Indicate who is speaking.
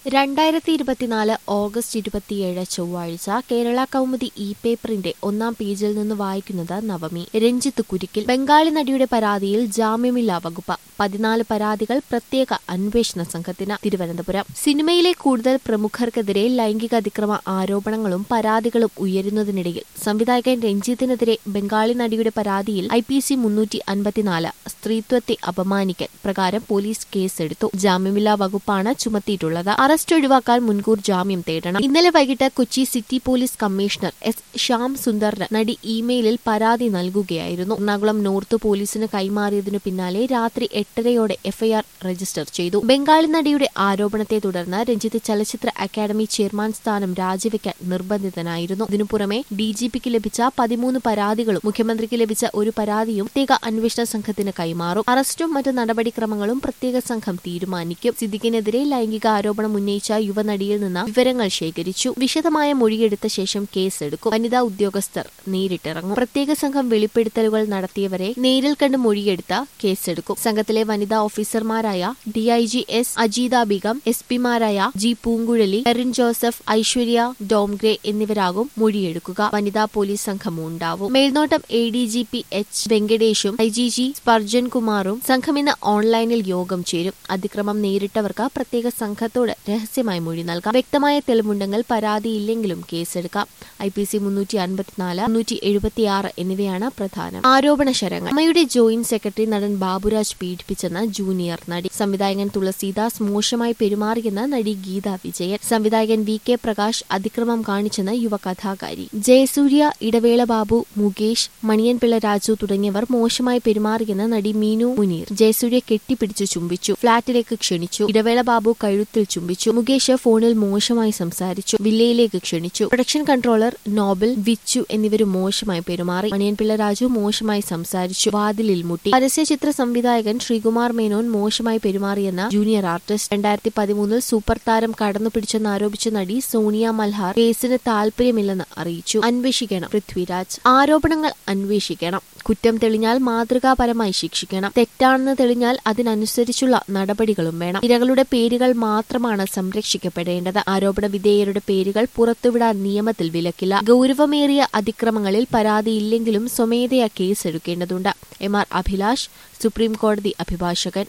Speaker 1: രണ്ടായിരത്തി ഇരുപത്തിനാല് ഓഗസ്റ്റ് ഇരുപത്തിയേഴ് ചൊവ്വാഴ്ച കേരള കൗമുദി ഇ പേപ്പറിന്റെ ഒന്നാം പേജിൽ നിന്ന് വായിക്കുന്നത് നവമി രഞ്ജിത്ത് കുരിക്കിൽ ബംഗാളി നടിയുടെ പരാതിയിൽ ജാമ്യമില്ലാ വകുപ്പ് പതിനാല് പരാതികൾ പ്രത്യേക അന്വേഷണ സംഘത്തിന് തിരുവനന്തപുരം സിനിമയിലെ കൂടുതൽ പ്രമുഖർക്കെതിരെ ലൈംഗിക അതിക്രമ ആരോപണങ്ങളും പരാതികളും ഉയരുന്നതിനിടയിൽ സംവിധായകൻ രഞ്ജിത്തിനെതിരെ ബംഗാളി നടിയുടെ പരാതിയിൽ ഐ പി സി മുന്നൂറ്റി അൻപത്തിനാല് സ്ത്രീത്വത്തെ അപമാനിക്കൽ പ്രകാരം പോലീസ് കേസെടുത്തു ജാമ്യമില്ലാ വകുപ്പാണ് ചുമത്തിയിട്ടുള്ളത് അറസ്റ്റ് ഒഴിവാക്കാൻ മുൻകൂർ ജാമ്യം തേടണം ഇന്നലെ വൈകിട്ട് Kochi city police commissioner S Shyam സുന്ദറിന് നടി ഇമെയിലിൽ പരാതി നൽകുകയായിരുന്നു എറണാകുളം നോർത്ത് പോലീസിന് കൈമാറിയതിനു പിന്നാലെ രാത്രി എട്ടരയോടെ എഫ്ഐആർ രജിസ്റ്റർ ചെയ്തു ബംഗാളി നടിയുടെ ആരോപണത്തെ തുടർന്ന് രഞ്ജിത്ത് ചലച്ചിത്ര അക്കാദമി ചെയർമാൻ സ്ഥാനം രാജിവെക്കാൻ നിർബന്ധിതനായിരുന്നു ഇതിനു പുറമെ ഡിജിപിക്ക് ലഭിച്ച പതിമൂന്ന് പരാതികളും മുഖ്യമന്ത്രിക്ക് ലഭിച്ച ഒരു പരാതിയും പ്രത്യേക അന്വേഷണ സംഘത്തിന് കൈമാറും അറസ്റ്റും മറ്റ് നടപടിക്രമങ്ങളും പ്രത്യേക സംഘം തീരുമാനിക്കും സിദ്ദിഖിനെതിരെ ലൈംഗിക ആരോപണം ഉന്നയിച്ച യുവനടിയിൽ നിന്ന് വിവരങ്ങൾ ശേഖരിച്ചു വിശദമായ മൊഴിയെടുത്ത ശേഷം കേസെടുക്കും വനിതാ ഉദ്യോഗസ്ഥർ നേരിട്ടിറങ്ങും പ്രത്യേക സംഘം വെളിപ്പെടുത്തലുകൾ നടത്തിയവരെ നേരിൽ കണ്ട് മൊഴിയെടുത്ത കേസെടുക്കും സംഘത്തിലെ വനിതാ ഓഫീസർമാരായ DIG S Ajeetha Begum S പിമാരായ ജി പൂങ്കുഴലി എറിൻ ജോസഫ് ഐശ്വര്യ ഡോംഗ്രേ എന്നിവരാകും മൊഴിയെടുക്കുക വനിതാ പോലീസ് സംഘവും ഉണ്ടാവും മേൽനോട്ടം A D G P H വെങ്കടേഷും ഐ ജി ജി സ്പർജൻ കുമാറും സംഘം ഇന്ന് ഓൺലൈനിൽ യോഗം ചേരും അതിക്രമം നേരിട്ടവർക്ക് പ്രത്യേക സംഘത്തോട് രഹസ്യമായി മൊഴി നൽകാം വ്യക്തമായ തെളിവുണ്ടെങ്കിൽ പരാതിയില്ലെങ്കിലും കേസെടുക്കാം ഐ പി സി മുന്നൂറ്റി അൻപത്തിനാല് മുന്നൂറ്റി എഴുപത്തിയാറ് എന്നിവയാണ് പ്രധാനം ആരോപണ ശരങ്ങൾ അമ്മയുടെ ജോയിന്റ് സെക്രട്ടറി നടൻ ബാബുരാജ് പീഡിപ്പിച്ചെന്ന് ജൂനിയർ നടി സംവിധായകൻ തുളസീദാസ് മോശമായി പെരുമാറിയെന്ന് നടി ഗീത വിജയൻ സംവിധായകൻ വി കെ പ്രകാശ് അതിക്രമം കാണിച്ചെന്ന് യുവ കഥാകാരി ജയസൂര്യ ഇടവേള ബാബു മുകേഷ് മണിയൻപിള്ള രാജു തുടങ്ങിയവർ മോശമായി പെരുമാറിയെന്ന് നടി മീനു മുനീർ ജയസൂര്യ കെട്ടിപ്പിടിച്ചു ചുംബിച്ചു ഫ്ളാറ്റിലേക്ക് ക്ഷണിച്ചു ഇടവേള ബാബു കഴുത്തിൽ ചുംബിച്ചു മുകേഷ് ഫോണിൽ മോശമായി സംസാരിച്ചു വില്ലയിലേക്ക് ക്ഷണിച്ചു പ്രൊഡക്ഷൻ കൺട്രോളർ നോബൽ വിച്ചു എന്നിവരും മോശമായി പെരുമാറി മണിയൻപിള്ള രാജു മോശമായി സംസാരിച്ചു വാതിലിൽ മുട്ടി പരസ്യചിത്ര സംവിധായകൻ ശ്രീകുമാർ മേനോൻ മോശമായി പെരുമാറിയെന്ന ജൂനിയർ ആർട്ടിസ്റ്റ് രണ്ടായിരത്തി പതിമൂന്നിൽ സൂപ്പർ താരം കടന്നുപിടിച്ചെന്ന് ആരോപിച്ച നടി സോണിയ മൽഹാർ കേസിന് താൽപര്യമില്ലെന്ന് അറിയിച്ചു അന്വേഷിക്കണം പൃഥ്വിരാജ് ആരോപണങ്ങൾ അന്വേഷിക്കണം കുറ്റം തെളിഞ്ഞാൽ മാതൃകാപരമായി ശിക്ഷിക്കണം തെറ്റാണെന്ന് തെളിഞ്ഞാൽ അതിനനുസരിച്ചുള്ള നടപടികളും വേണം ഇരകളുടെ പേരുകൾ മാത്രമാണ് സംരക്ഷിക്കപ്പെടേണ്ടത് ആരോപണ വിധേയരുടെ പേരുകൾ പുറത്തുവിടാൻ നിയമത്തിൽ വിലക്കില്ല ഗൌരവമേറിയ അതിക്രമങ്ങളിൽ പരാതിയില്ലെങ്കിലും സ്വമേധയാ കേസെടുക്കേണ്ടതുണ്ട് എം ആർ അഭിലാഷ് സുപ്രീം കോടതി അഭിഭാഷകൻ